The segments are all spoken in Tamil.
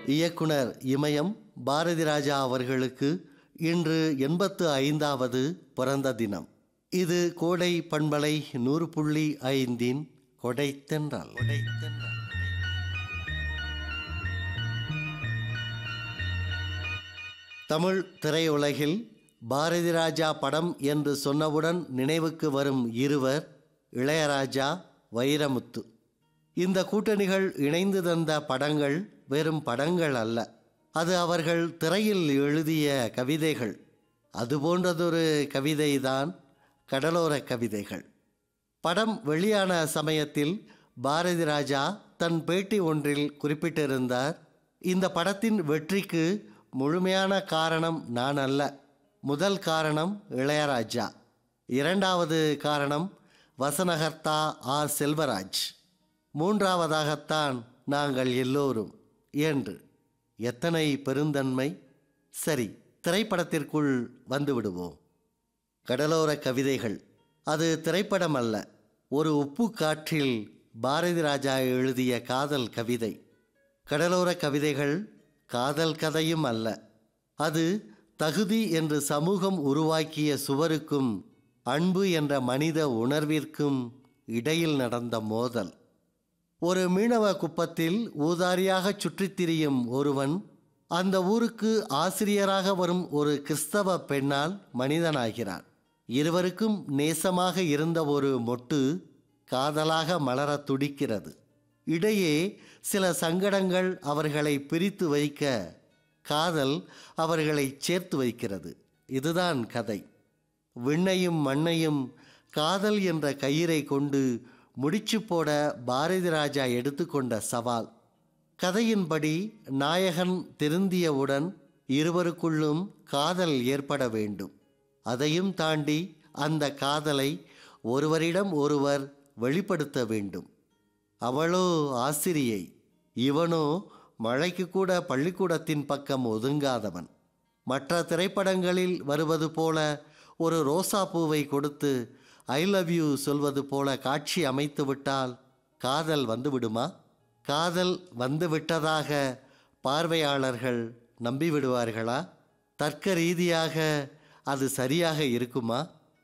இயக்குனர் இமயம் பாரதி ராஜா அவர்களுக்கு இன்று எண்பத்து ஐந்தாவது பிறந்த தினம் இது கோடை பண்பலை நூறு புள்ளி ஐந்தின் கொடைத்தென்றல் கொடைத்தென்றல் தமிழ் திரையுலகில் பாரதி ராஜா படம் என்று சொன்னவுடன் நினைவுக்கு வரும் இருவர் இளையராஜா வைரமுத்து இந்த கூட்டணிகள் இணைந்து தந்த படங்கள் வெறும் படங்கள் அல்ல அது அவர்கள் திரையில் எழுதிய கவிதைகள் அதுபோன்றதொரு கவிதைதான் கடலோர கவிதைகள் படம் வெளியான சமயத்தில் பாரதி ராஜா தன் பேட்டி ஒன்றில் குறிப்பிட்டிருந்தார் இந்த படத்தின் வெற்றிக்கு முழுமையான காரணம் நான் அல்ல முதல் காரணம் இளையராஜா இரண்டாவது காரணம் வசனகர்த்தா ஆர் செல்வராஜ் மூன்றாவதாகத்தான் நாங்கள் எல்லோரும் என்று எத்தனை பெருந்தன்மை சரி திரைப்படத்திற்குள் வந்து விடுவோம் கடலோர கவிதைகள் அது திரைப்படம் அல்ல ஒரு உப்பு காற்றில் பாரதி ராஜா எழுதிய காதல் கவிதை கடலோர கவிதைகள் காதல் கதையும் அல்ல அது தகுதி என்று சமூகம் உருவாக்கிய சுவருக்கும் அன்பு என்ற மனித உணர்விற்கும் இடையில் நடந்த மோதல் ஒரு மீனவ குப்பத்தில் ஊதாரியாக சுற்றித் திரியும் ஒருவன் அந்த ஊருக்கு ஆசிரியராக வரும் ஒரு கிறிஸ்தவ பெண்ணால் மனிதனாகிறான் இருவருக்கும் நேசமாக இருந்த ஒரு மொட்டு காதலாக மலரத் துடிக்கிறது இடையே சில சங்கடங்கள் அவர்களை பிரித்து வைக்க காதல் அவர்களை சேர்த்து வைக்கிறது இதுதான் கதை விண்ணையும் மண்ணையும் காதல் என்ற கயிறை கொண்டு முடிச்சு போட பாரதி ராஜா எடுத்துக்கொண்ட சவால் கதையின்படி நாயகன் திருந்தியவுடன் இருவருக்குள்ளும் காதல் ஏற்பட வேண்டும் அதையும் தாண்டி அந்த காதலை ஒருவரிடம் ஒருவர் வெளிப்படுத்த வேண்டும் அவளோ ஆசிரியை இவனோ மழைக்கு கூட பள்ளிக்கூடத்தின் பக்கம் ஒதுங்காதவன் மற்ற திரைப்படங்களில் வருவது போல ஒரு ரோசா பூவை கொடுத்து ஐ லவ் யூ சொல்வது போல காட்சி அமைத்து விட்டால் காதல் வந்துவிடுமா காதல் வந்துவிட்டதாக பார்வையாளர்கள் நம்பிவிடுவார்களா தர்க்க ரீதியாக அது சரியாக இருக்குமா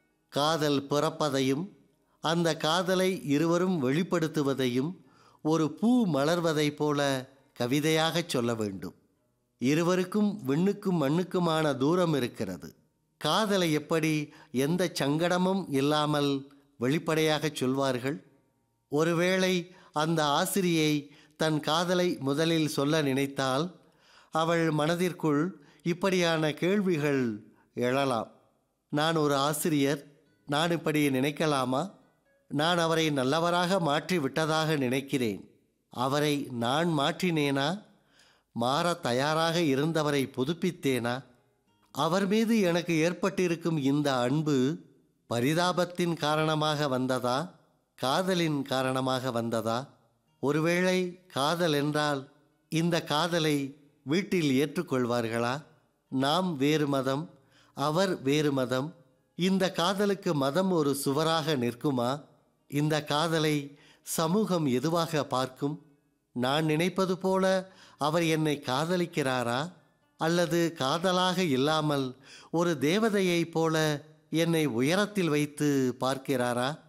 காதல் பிறப்பதையும் அந்த காதலை இருவரும் வெளிப்படுத்துவதையும் ஒரு பூ மலர்வதைப் போல கவிதையாகச் சொல்ல வேண்டும் இருவருக்கும் விண்ணுக்கும் மண்ணுக்குமான தூரம் இருக்கிறது காதலை எப்படி எந்த சங்கடமும் இல்லாமல் வெளிப்படையாகச் சொல்வார்கள் ஒருவேளை அந்த ஆசிரியை தன் காதலை முதலில் சொல்ல நினைத்தால் அவள் மனதிற்குள் இப்படியான கேள்விகள் எழலாம் நான் ஒரு ஆசிரியர் நான் இப்படி நினைக்கலாமா நான் அவரை நல்லவராக மாற்றி விட்டதாக நினைக்கிறேன் அவரை நான் மாற்றினேனா மாற தயாராக இருந்தவரை புதுப்பித்தேனா அவர் மீது எனக்கு ஏற்பட்டிருக்கும் இந்த அன்பு பரிதாபத்தின் காரணமாக வந்ததா காதலின் காரணமாக வந்ததா ஒருவேளை காதல் என்றால் இந்த காதலை வீட்டில் ஏற்றுக்கொள்வார்களா நாம் வேறு மதம் அவர் வேறு மதம் இந்த காதலுக்கு மதம் ஒரு சுவராக நிற்குமா இந்த காதலை சமூகம் எதுவாக பார்க்கும் நான் நினைப்பது போல அவர் என்னை காதலிக்கிறாரா அல்லது காதலாக இல்லாமல் ஒரு தேவதையைப் போல என்னை உயரத்தில் வைத்து பார்க்கிறாரா